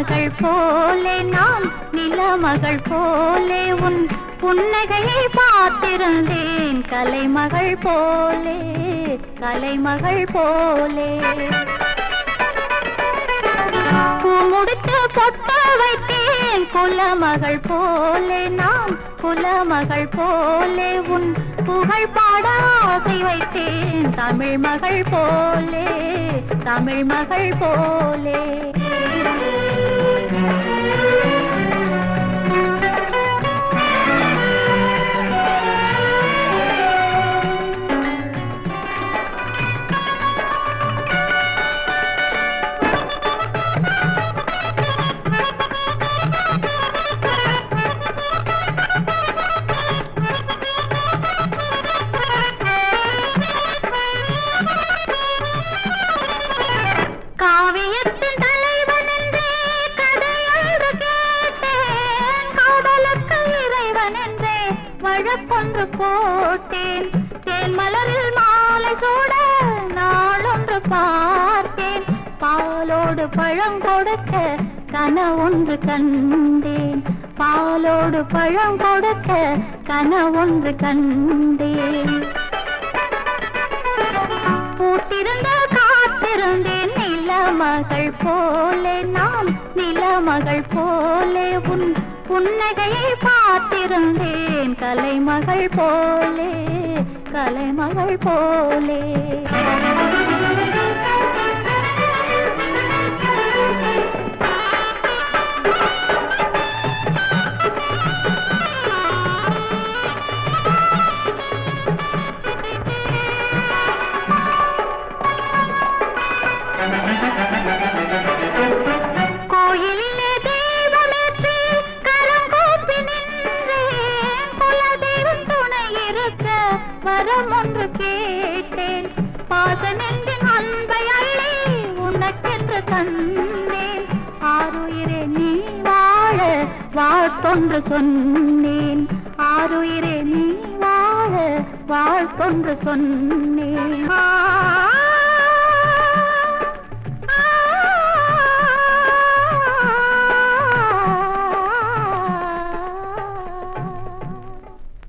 நிலமகள் போலே நான் நிலமகள் போலே உன் புன்னகையை பார்த்திருந்தேன் கலைமகள் போலே கலைமகள் போலே பூ முடித்து பொட்டு வைத்தேன் குலமகள் போலே நான் குலமகள் போலே உன் புகழ் பாட ஆசை வைத்தேன் தமிழ் மகள் போலே தமிழ் மகள் போலே காவியத்தின் தலைவன் என்றே கதையொன்று கேட்டேன் காதலுக்கு இறைவன் என்றே வழக்கொன்று போட்டேன் தேன் மலரில் மாலை சூட நாளொன்று பார்த்தேன் பாலோடு பழம் கொடுக்க கனவொன்று கண்டேன் பாலோடு பழம் கொடுக்க கனவொன்று கண்டேன் பூத்திருந்த காத்திருந்தேன் நிலமகள் போலே நான் நிலமகள் போலே உன் புன்னகையை பார்த்திருந்தேன் கலைமகள் போலே கலைமகள் போலே கோயிலிலே தெய்வமேற்றி கரம் கூப்பி நின்றேன் குலதெய்வம் துணை இருக்க வரம் ஒன்று கேட்டேன் பாச நெஞ்சின் அன்பை அள்ளி உனக்கென்று தந்தேன் ஆறுயிரே நீ வாழ வாழ்த்தொன்று சொன்னேன் ஆறுயிரே நீ வாழ வாழ்த்தொன்று சொன்னேன் ஆ